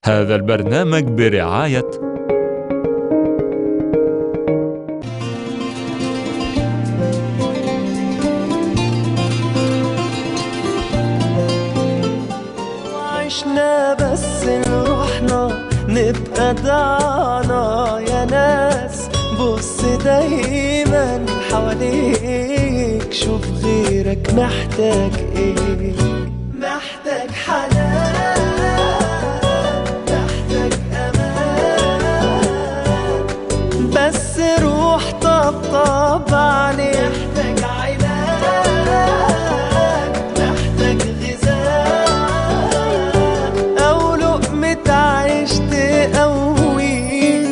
هذا البرنامج برعاية وعشنا بس روحنا نبقى دعنا يا ناس بص دايما حواليك شوف غيرك محتاج ايه محتاج حنان محتاج امان بس روح طبطب عليه محتاج علاج محتاج غذاء أو لقمة عيش تقويه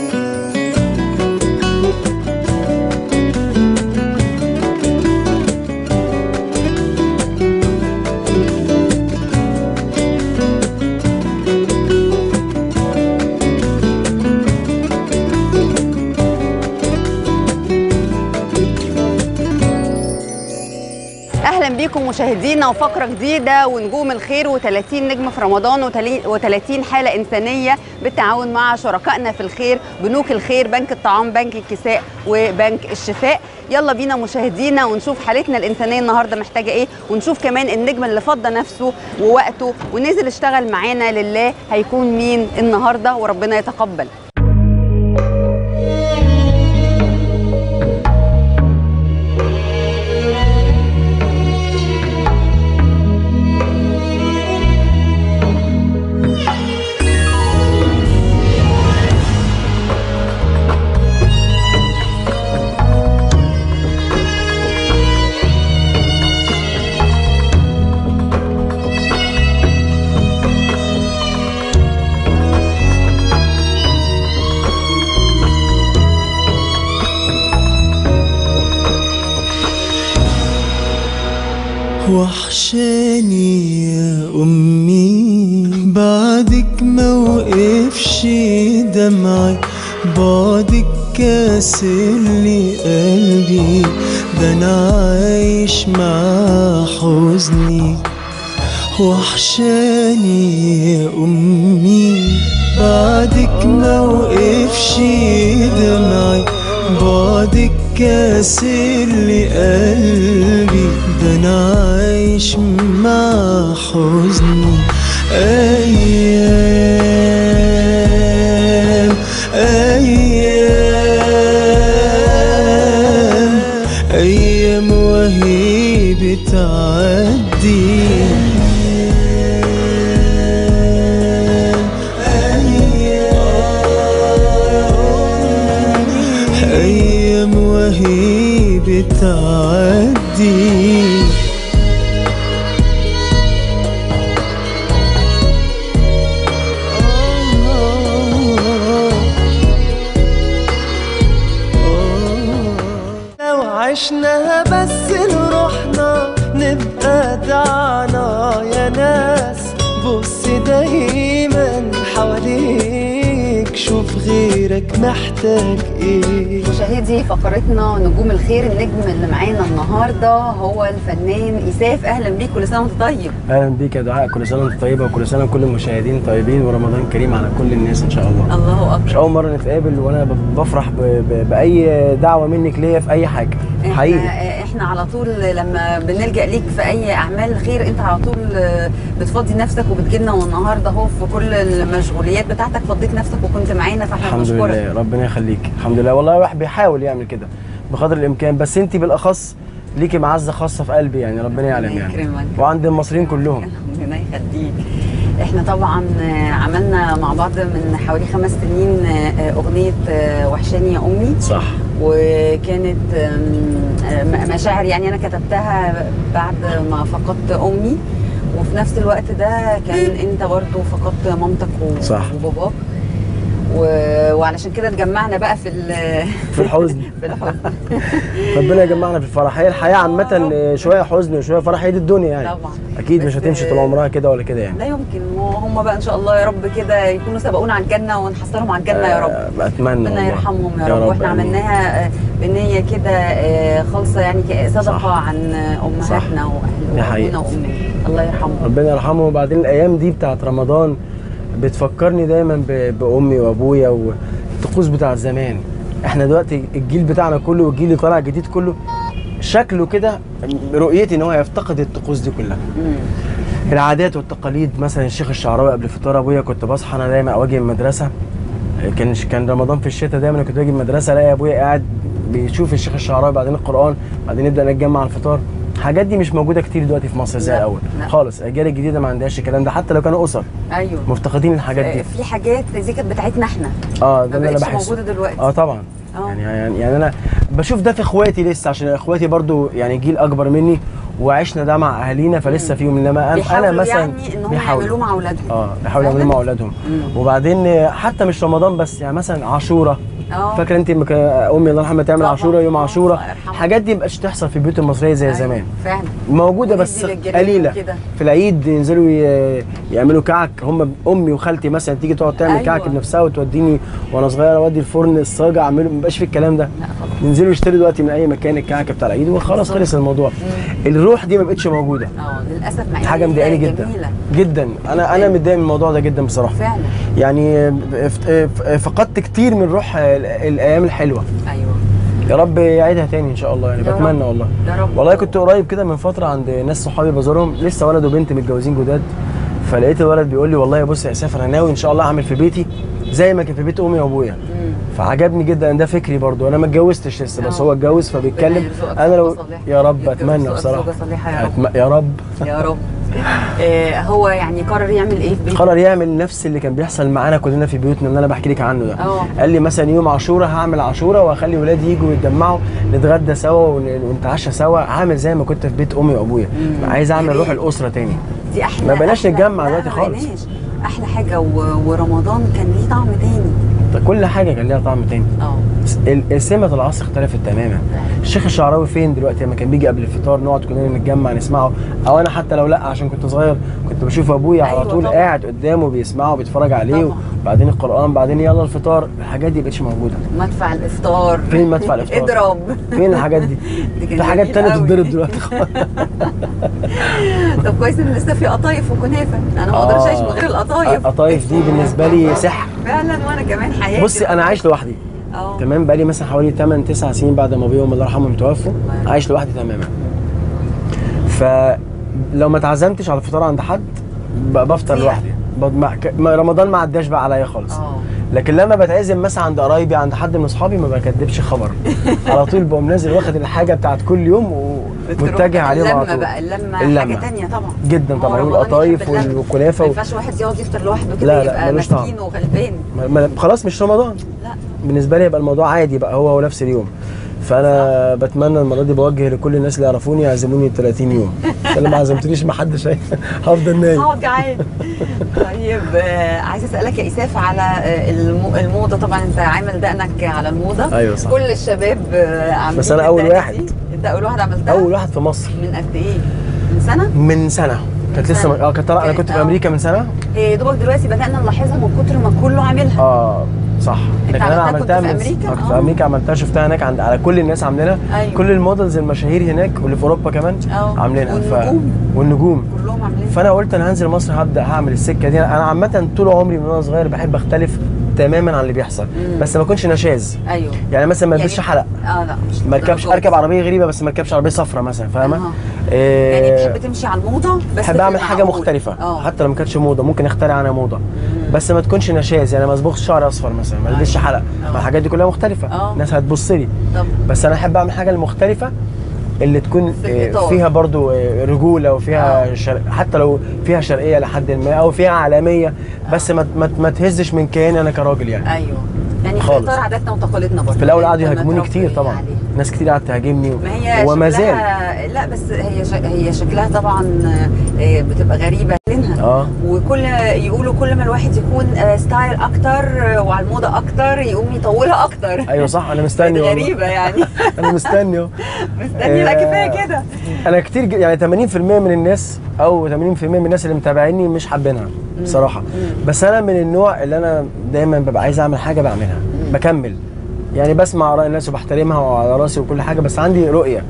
اهلا بيكم مشاهدينا وفقره جديده ونجوم الخير و30 نجم في رمضان و30 حاله انسانيه بالتعاون مع شركائنا في الخير بنوك الخير بنك الطعام بنك الكساء وبنك الشفاء يلا بينا مشاهدينا ونشوف حالتنا الانسانيه النهارده محتاجه ايه ونشوف كمان النجم اللي فضى نفسه ووقته ونزل اشتغل معانا لله هيكون مين النهارده وربنا يتقبل وحشاني يا أمي بعدك ما وقفش دمعي بعدك كاسر لي قلبي ده أنا عايش مع حزني وحشاني يا أمي بعدك ما وقفش دمعي بعدك كاسر لي قلبي ده أنا عايش مع حزني أيام أيام أيام وهي بتعدي أيام وهي بتعدي لو عشنا بس لروحنا نبقى دعنا يا ناس بص دايما حواليك شوف غيرك محتاج ايه مشاهدي فقرتنا نجوم الخير النجم اللي معانا النهارده هو الفنان إيساف اهلا بيك كل سنه وانت طيب اهلا بيك يا دعاء كل سنه وانت طيبه وكل سنه كل المشاهدين طيبين ورمضان كريم على كل الناس ان شاء الله الله مش اكبر اول مره نتقابل وانا ب- بفرح ب... ب... باي دعوه منك ليا في اي حاجه حقيقي احنا احنا على طول لما بنلجا ليك في اي اعمال خير انت على طول بتفضي نفسك وبتجيلنا والنهارده اهو في كل المشغوليات بتاعتك فضيت نفسك وكنت معانا فاحنا الحمد بنشكرك لله ربنا يخليك الحمد لله والله الواحد بيحاول يعمل كده بقدر الامكان بس انت بالاخص ليكي معزه خاصه في قلبي يعني ربنا يعلم ربنا يعني يكرمك. وعند المصريين كلهم ربنا يخليك احنا طبعا عملنا مع بعض من حوالي خمس سنين اغنيه وحشاني يا امي صح وكانت آم، مشاعر يعني انا كتبتها بعد ما فقدت امي وفي نفس الوقت ده كان انت برضو فقدت مامتك و- صح. وباباك و- وعلشان كده اتجمعنا بقى في ال- في الحزن في الحزن ربنا يجمعنا في الفرح هي الحياه عامه شويه حزن وشويه فرح هي دي الدنيا يعني طبعا اكيد مش بس- هتمشي طول عمرها كده ولا كده يعني لا يمكن وهم بقى ان شاء الله يا رب كده يكونوا سبقونا على الجنه ونحصلهم على الجنه يا رب آه، اتمنى ربنا والله. يرحمهم يا, رب, واحنا آمين. عملناها آه، بنيه كده آه، خالصه يعني ك- صدقه صح. عن امهاتنا دي واهلنا حقيقة. وامنا الله يرحمهم ربنا يرحمه وبعدين الايام دي بتاعت رمضان بتفكرني دايما ب- بامي وابويا والطقوس بتاع زمان احنا دلوقتي الجيل بتاعنا كله والجيل اللي طالع جديد كله شكله كده رؤيتي ان هو يفتقد الطقوس دي كلها العادات والتقاليد مثلا الشيخ الشعراوي قبل فطار ابويا كنت بصحى انا دايما اواجه المدرسه كان كان رمضان في الشتاء دايما كنت باجي المدرسه الاقي ابويا قاعد بيشوف الشيخ الشعراوي بعدين القران بعدين نبدا نتجمع على الفطار الحاجات دي مش موجوده كتير دلوقتي في مصر زي لا، الاول لا. خالص الاجيال الجديده ما عندهاش الكلام ده حتى لو كانوا اسر ايوه مفتقدين الحاجات دي في حاجات دي كانت بتاعتنا احنا اه ما ده اللي انا بقتش بحسه موجوده دلوقتي اه طبعا آه. يعني يعني يعني انا بشوف ده في اخواتي لسه عشان اخواتي برضو يعني جيل اكبر مني وعشنا ده مع اهالينا فلسه فيهم انما انا انا بيحاولوا مثلا يعني ان هم يعملوه مع اولادهم اه بيحاولوا يعملوه مع اولادهم وبعدين آه، حتى مش رمضان بس يعني مثلا عاشوره اه فاكره انت لما كان امي الله يرحمها تعمل طبعاً. عاشوره يوم آه، عاشوره الله يرحمها. الحاجات دي مبقاش تحصل في البيوت المصريه زي أيوة، زمان فعلا موجوده بس وندي للجيران قليله وكده. في العيد ينزلوا ي- يعملوا كعك هم امي وخالتي مثلا تيجي تقعد تعمل أيوة. كعك بنفسها وتوديني وانا صغير اودي الفرن الصاجه اعمله مبقاش في الكلام ده لا خلاص ينزلوا يشتروا دلوقتي من اي مكان الكعك بتاع العيد وخلاص خلص الموضوع الروح دي ما بقتش موجوده اه للاسف مع دي حاجه إن هي مضايقاني جدا جميله جدا انا انا متضايق من الموضوع ده جدا بصراحه فعلا يعني ف- ف- فقدت كتير من روح ال- الايام الحلوه ايوه يا رب يعيدها تاني ان شاء الله يعني يا رب. بتمنى والله يا رب والله كنت قريب كده من فتره عند ناس صحابي بزورهم لسه ولد وبنت متجوزين جداد فلقيت الولد بيقول لي والله بص يا اساف انا ناوي ان شاء الله اعمل في بيتي زي ما كان في بيت امي وابويا مم. فعجبني جدا ده فكري برضو انا ما اتجوزتش لسه بس آه. هو اتجوز فبيتكلم ربنا يرزقك انا لو زوجة صالحة. يا رب يرزقك اتمنى بصراحه زوجة صالحة يا رب. أتم... يا رب يا رب آه هو يعني قرر يعمل ايه في بيته قرر يعمل نفس اللي كان بيحصل معانا كلنا في بيوتنا اللي انا بحكي لك عنه ده اه. قال لي مثلا يوم عاشوراء هعمل عاشوراء واخلي ولادي يجوا يتجمعوا نتغدى سوا ون- ونتعشى سوا عامل زي ما كنت في بيت امي وابويا مم. عايز اعمل يا روح ريت. الاسره تاني دي احلى ما بقيناش أحلى- نتجمع لا، دلوقتي ما خالص. بقيناش. احلى حاجه و... ورمضان كان ليه طعم تاني كل حاجه كان ليها طعم تاني اه ال- سمة العصر اختلفت تماما الشيخ الشعراوي فين دلوقتي لما كان بيجي قبل الفطار نقعد كلنا نتجمع نسمعه او انا حتى لو لا عشان كنت صغير كنت بشوف ابويا على أيوة طول طبعا. قاعد قدامه بيسمعه وبيتفرج عليه طبعا. وبعدين القران بعدين يلا الفطار الحاجات دي مبقتش موجوده مدفع الافطار فين مدفع الإفطار؟ اضرب فين الحاجات دي دي كانت في حاجات جميلة تانية أوي. تتضرب دلوقتي خالص طب كويس ان لسه في قطايف وكنافه انا ما اقدرش اعيش من غير القطايف قطايف دي بالنسبه لي سحر فعلا وانا كمان حياتي بصي انا عايش لوحدي اه تمام بقالي مثلا حوالي 8 9 سنين بعد ما ابويا الله يرحمهم توفوا يرحمه. عايش لوحدي تماما فلو ما اتعزمتش على الفطار عند حد ب- بفطر كتير. لوحدي ب- ما- ك- ما- رمضان ما عداش بقى عليا خالص اه لكن لما بتعزم مثلا عند قرايبي عند حد من اصحابي ما بكدبش خبر على طول بقوم نازل واخد الحاجه بتاعت كل يوم ومتجه عليهم على اللمه طول بقى اللمه, اللمة. حاجه تانية طبعا جدا هو طبعا رمضان والقطايف يحب اللمة. والكنافه ما و... ينفعش واحد يقعد يفطر لوحده لا، كده لا، يبقى ملوش طعم. مسكين وغلبان ما- ما- خلاص مش رمضان لا بالنسبه لي يبقى الموضوع عادي بقى هو هو نفس اليوم فانا بتمنى المره دي بوجه لكل الناس اللي يعرفوني يعزموني 30 يوم عشان لو ما عزمتنيش ما حدش هي- هفضل نايم هقعد جعان طيب آه، عايزه اسالك يا اساف على آه، الم- الموضه طبعا انت عامل دقنك على الموضه أيوة صح. كل الشباب آه، عاملين بس أنا أول الدقنة واحد. دي. انت اول واحد عملتها اول واحد في مصر من قد ايه من سنه من سنه كانت لسه سنة. اه كانت طالعة- انا كنت في آه. امريكا من سنه هي يا دوبك دلوقتي بدانا نلاحظها من كتر ما كله عاملها اه صح أنت لكن انا عملتها عملتها كنت في من أمريكا؟ آه، كنت في آه. امريكا عملتها شفتها هناك عند على كل الناس عاملينها أيوة. كل المودلز المشاهير هناك واللي في اوروبا كمان آه. عاملينها والنجوم. والنجوم كلهم عاملين فانا قلت انا هنزل مصر هبدا هعمل السكه دي انا عامه طول عمري من وانا صغير بحب اختلف تماما عن اللي بيحصل مم. بس ما اكونش نشاز ايوه يعني مثلا ما يعني- البسش حلق اه لا مش ما اركبش للدرجة اركب دي. عربيه غريبه بس ما اركبش عربيه صفرا مثلا فاهمه آه. إيه، يعني تحب تمشي على الموضه بس بحب في اعمل حاجه المعقول. مختلفه اه حتى لو ما كانتش موضه ممكن اخترع انا موضه بس ما تكونش نشاز يعني ما اصبغش شعري اصفر مثلا ما البسش أيوة. حلق آه. ما الحاجات دي كلها مختلفه آه. الناس هتبص لي طب بس انا احب اعمل حاجه المختلفه اللي تكون في آه، الإطار. فيها برضو آه، رجوله وفيها آه. شرق حتى لو فيها شرقيه لحد ما او فيها عالميه بس ما ما, ما تهزش من كياني انا كراجل يعني ايوه يعني في خالص. اطار عاداتنا وتقاليدنا برضه في الاول أنت قعدوا يهاجموني متربي كتير طبعا عليها. ناس كتير قعدت تهاجمني و... ما هي وما زال شكلها لا بس هي ش... هي شكلها طبعا آه، بتبقى غريبه لينها اه وكل يقولوا كل ما الواحد يكون آه، ستايل اكتر آه، وعلى الموضه اكتر يقوم يطولها اكتر ايوه صح انا مستني بقت والله غريبه يعني انا مستني أهو. مستني لا آه، كفايه كده انا كتير ج- يعني 80% من الناس او 80% من الناس اللي متابعيني مش حابينها بصراحه بس انا من النوع اللي انا دايما ببقى عايز اعمل حاجه بعملها بكمل يعني بسمع اراء الناس وبحترمها وعلى راسي وكل حاجه بس عندي رؤيه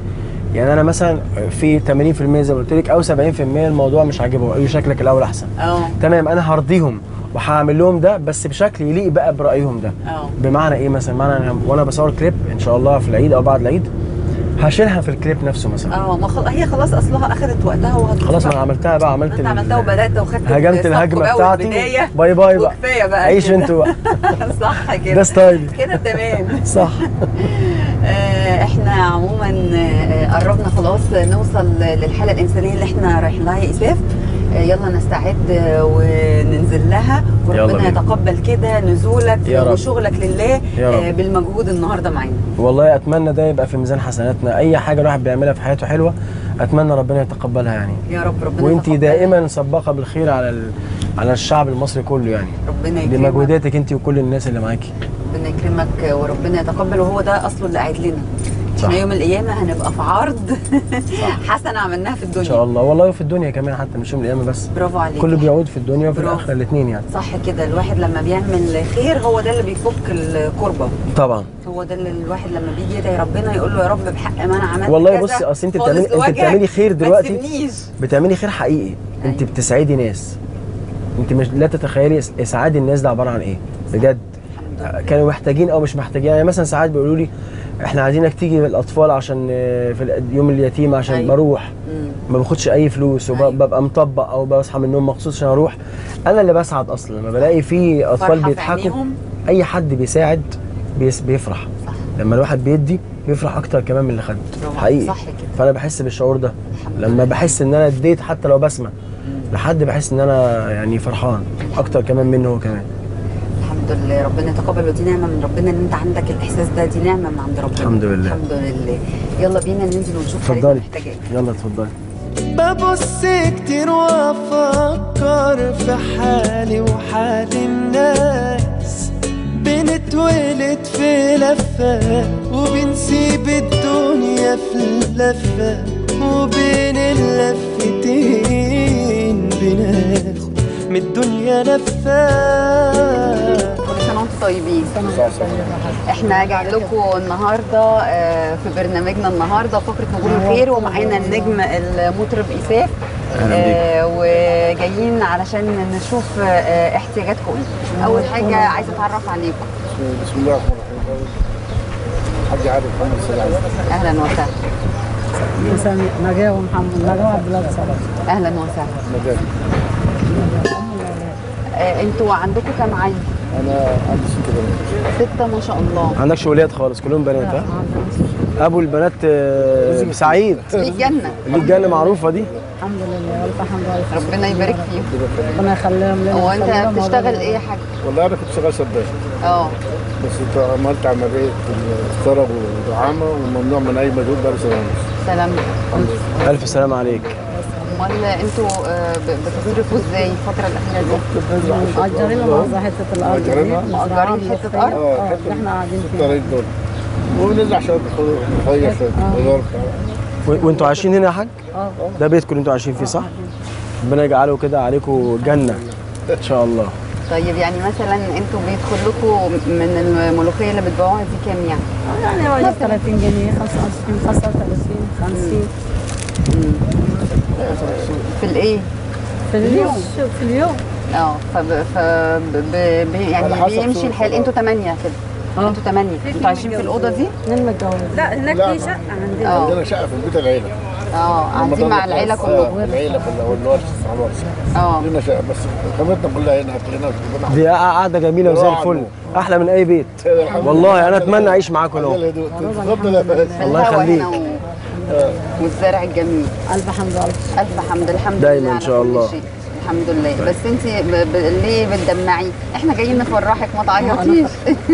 يعني انا مثلا في 80% زي ما قلت لك او 70% الموضوع مش عاجبهم اي شكلك الاول احسن اه تمام انا هرضيهم وهعمل لهم ده بس بشكل يليق بقى برايهم ده اه بمعنى ايه مثلا معنى انا وانا بصور كليب ان شاء الله في العيد او بعد العيد هشيلها في الكليب نفسه مثلا اه ما خل... هي خلاص اصلها اخذت وقتها وهتطلع خلاص ما انا عملتها بقى عملت انت ال- عملتها وبدات وخدت هجمت الصف الهجمه بقى بتاعتي والبداية باي باي بقى وكفايه بقى عيش كده. انتوا بقى صح كده ده ستايلي كده تمام صح آه، احنا عموما آه، قربنا خلاص نوصل للحاله الانسانيه اللي احنا رايحين لها يا اساف آه، يلا نستعد آه، وننزل لها يلا وربنا بينا. يتقبل كده نزولك يا رب. وشغلك لله يا رب. آه، بالمجهود النهارده معانا والله اتمنى ده يبقى في ميزان حسناتنا اي حاجه الواحد بيعملها في حياته حلوه اتمنى ربنا يتقبلها يعني يا رب ربنا وانت يتقبل. دائما سباقه بالخير على ال... على الشعب المصري كله يعني ربنا يكرمك بمجهوداتك انت وكل الناس اللي معاكي ربنا يكرمك وربنا يتقبل وهو ده اصله اللي قاعد لنا صح. احنا يوم القيامه هنبقى في عرض حسنه عملناها في الدنيا ان شاء الله والله وفي الدنيا كمان حتى مش يوم القيامه بس برافو عليك كله بيعود في الدنيا وفي برافو. الاخره الاثنين يعني صح كده الواحد لما بيعمل خير هو ده اللي بيفك الكربه طبعا هو ده اللي الواحد لما بيجي يدعي ربنا يقول له يا رب بحق ما انا عملت والله كذا بصي، أصل أنت خالص بتعملي- أنت لوجهك، بتعملي خير ما دلوقتي. تسيبنيش. بتعملي خير حقيقي انت أيوة. بتسعدي ناس انت مش لا تتخيلي إس- اسعاد الناس ده عباره عن ايه بجد كانوا محتاجين او مش محتاجين يعني مثلا ساعات بيقولوا لي احنا عايزينك تيجي الاطفال عشان آه، في ال- يوم اليتيم عشان أيوة. بروح مم. ما باخدش اي فلوس أيوة. وببقى مطبق او بصحى من النوم مخصوص عشان اروح انا اللي بسعد اصلا لما بلاقي في اطفال فرحة في بيضحكوا عينيهم. اي حد بيساعد بيس بيفرح صح. لما الواحد بيدي بيفرح اكتر كمان من اللي خد برافو حقيقي صح كده. فانا بحس بالشعور ده الحمد لما بحس ان انا اديت حتى لو بسمع لحد بحس ان انا يعني فرحان اكتر كمان منه هو كمان الحمد لله ربنا يتقبل ودي نعمه من ربنا ان انت عندك الاحساس ده دي نعمه من عند ربنا الحمد لله. الحمد لله يلا بينا ننزل ونشوف حالتنا اتفضلي محتاجه ايه يلا اتفضلي ببص كتير وافكر في حالي وحال الناس بنتولد في لفة وبنسيب الدنيا في لفة وبين اللفتين بناخد من الدنيا لفة كل سنه وانتم طيبين احنا جايين لكم النهارده آه، في برنامجنا النهارده فقره نجوم الخير ومعانا النجم المطرب ايساف آه، وجايين علشان نشوف آه، احتياجاتكم ايه اول حاجه عايزه اتعرف عليكم بسم الله الرحمن الرحيم حاج عارف محمد سلام اهلا وسهلا مسامي نجاة ومحمد نجاة وعبد الله صلاح اهلا وسهلا نجاة آه، انتوا عندكم كام عيل انا عندي ست بنات سته ما شاء الله ما عندكش ولاد خالص كلهم بنات ها ابو البنات آه، سعيد ليك جنه اللي الجنه معروفه دي الحمد لله والف حمد والف ربنا يبارك فيهم ربنا يخليهم لنا هو انت ويخليهم بتشتغل أولادنا. ايه يا حاج والله انا كنت شغال سباك اه بس عملت عمليه الضرب والدعامه وممنوع من اي مجهود بقى سنه ونص سلام الحمد لله الف سلام عليك امال انتوا آه، ب- بتصرفوا ازاي الفتره الاخيره دي مأجرين مؤاخذة حتة الأرض دي مأجرينها؟ مأجرين حتة أرض؟ اه اه حته اللي احنا قاعدين ست فيها طريق دول ونزع شويه نغير شويه خضار و- وانتوا عايشين هنا يا حاج اه ده بيتكم اللي انتوا عايشين فيه صح ربنا يجعله كده عليكم جنه ان شاء الله طيب يعني مثلا انتوا بيدخل لكم من الملوخيه اللي بتبيعوها دي كام يعني؟ يعني واجب 30 جنيه 25 35 50 في الايه؟ في اليوم في اليوم اه فب... فب... ب... ب... على يعني حسب بيمشي سوق الحال الخضار. انتوا ثمانيه كده اه. انتوا ثمانيه انتوا عايشين في الاوضه دي؟ اتنين متجوزين لا هناك لا. في شقة عندنا اه عندنا شقه في البيت العيله اه قاعدين رمضان مع ده العيله خلاص. كلكم آه، العيله كلها والورث صاحب الورث اه لنا شقه بس خامتنا كلها هنا اكلنا وشربنا دي قعده جميله وزي الفل احلى من اي بيت والله انا اتمنى اعيش معاكم على هنا الهدوء تفضل يا فارس في الله الهوا يخليك. هنا و... والزرع الجميل ألف حمد والف الف حمد الحمد دايماً لله إن على شاء كل الله. شيء. الحمد لله بس انت ب... ب... ليه بتدمعي احنا جايين نفرحك ما تعيطيش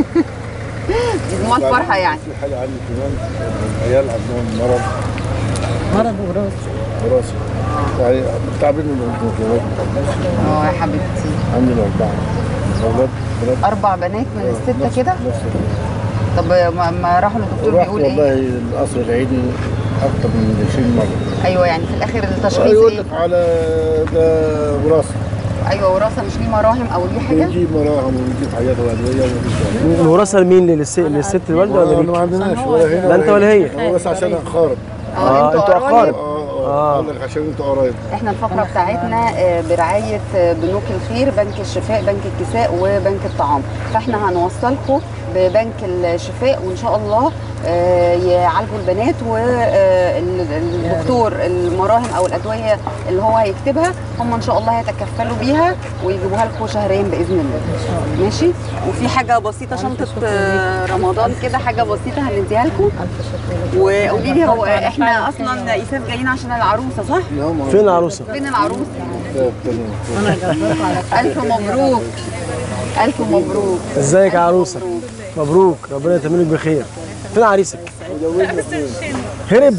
دي دموع الفرحه يعني في حاجه عندي كمان العيال عندهم مرض مرض وراث وراثي يعني تعبين من الدكتور اه يا حبيبتي عندنا اربعه اولاد بنات اربع بنات من السته نفس- كده نفس طب ما, ما راحوا للدكتور رحت بيقول ايه والله القصر العيني اكتر من 20 مره ايوه يعني في الاخر التشخيص يقول ايه لك على ده وراثه ايوه وراثه مش ليه مراهم او ليه حاجه يجيب مراهم ويجيب حاجات وادويه ويجيب الوراثه لمين للست, للست الوالده ولا آه، ما ليك عندناش ولا هنا لا انت ولا هي هو بس عشان خارب اه انتوا اقارب اه آه. اه اقول لك عشان انتوا قرايب احنا الفقره بتاعتنا آه، برعايه آه، بنوك الخير بنك الشفاء بنك الكساء وبنك الطعام فاحنا هنوصلكم ببنك الشفاء وان شاء الله آه، يعالجوا البنات والدكتور المراهم او الادويه اللي هو هيكتبها هم ان شاء الله هيتكفلوا بيها ويجيبوها لكم شهريا باذن الله ماشي وفي حاجه بسيطه شنطه آه، رمضان كده حاجه بسيطه هنديها لكم وقولي لي هو احنا اصلا ايساف جايين عشان العروسه صح؟ نعم فين العروسه فين العروسه؟ تمام انا جربت على ألف مبروك ألف مبروك ازيك يا عروسه مبروك ربنا يتمملك بخير فين عريسك هرب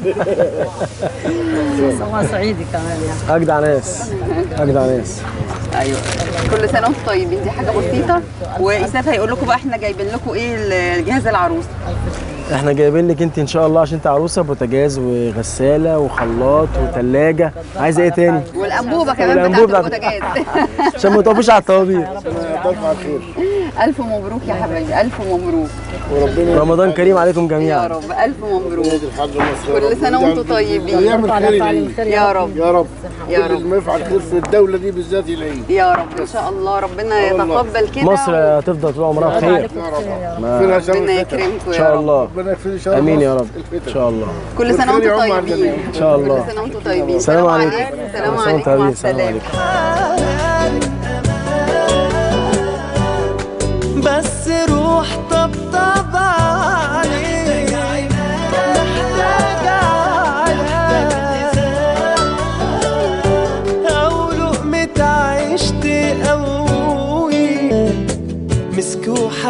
هو صعيدي كمان يعني اجدع ناس اجدع ناس أيوه كل سنة وأنتم طيبين دي حاجة بسيطة وإيساف هيقول لكم بقى إحنا جايبين لكم إيه جهاز العروسة احنا جايبين لك انت ان شاء الله عشان انت عروسه بوتاجاز وغساله وخلاط وثلاجه عايزه ايه تاني والأنبوبة كمان والأنبوبة بتاعت بتاعت- البوتاجاز عشان ما تقفوش على الطوابير طبعا على خير ألف مبروك يا حبايبي ألف مبروك وربنا رمضان كريم عليكم يا جميعا رب ألف مبروك يهدي الحاج مصر يا كل رب. سنة وأنتم طيبين يعمل على خير فعل العيد. الخير يا رب يا رب يا كل رب. ما يفعل خير في الدولة دي بالذات العيد يا رب إن شاء الله ربنا يتقبل كده مصر هتفضل طول عمرها بخير يا رب فينا شر ربنا الفتن يكرمكم ان يا شاء رب الله ربنا يكفينا شر امين يا مصر رب الفتن. ان شاء الله كل سنة والخير وأنتم يعم على طيبين الجميع. ان شاء الله كل سنة وأنتم طيبين سلام عليكم سلام سلام عليكم مع عليكم سلام السلامة عليكم بس روح طبطب عليك محتاجة على أو لقمة عيش تقوي مسك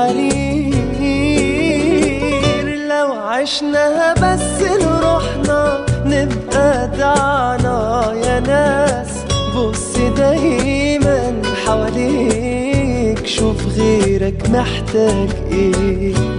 وحرير لو عشناها بس لروحنا نبقى دعنا يا ناس بص دايما حواليك شوف غيرك محتاج ايه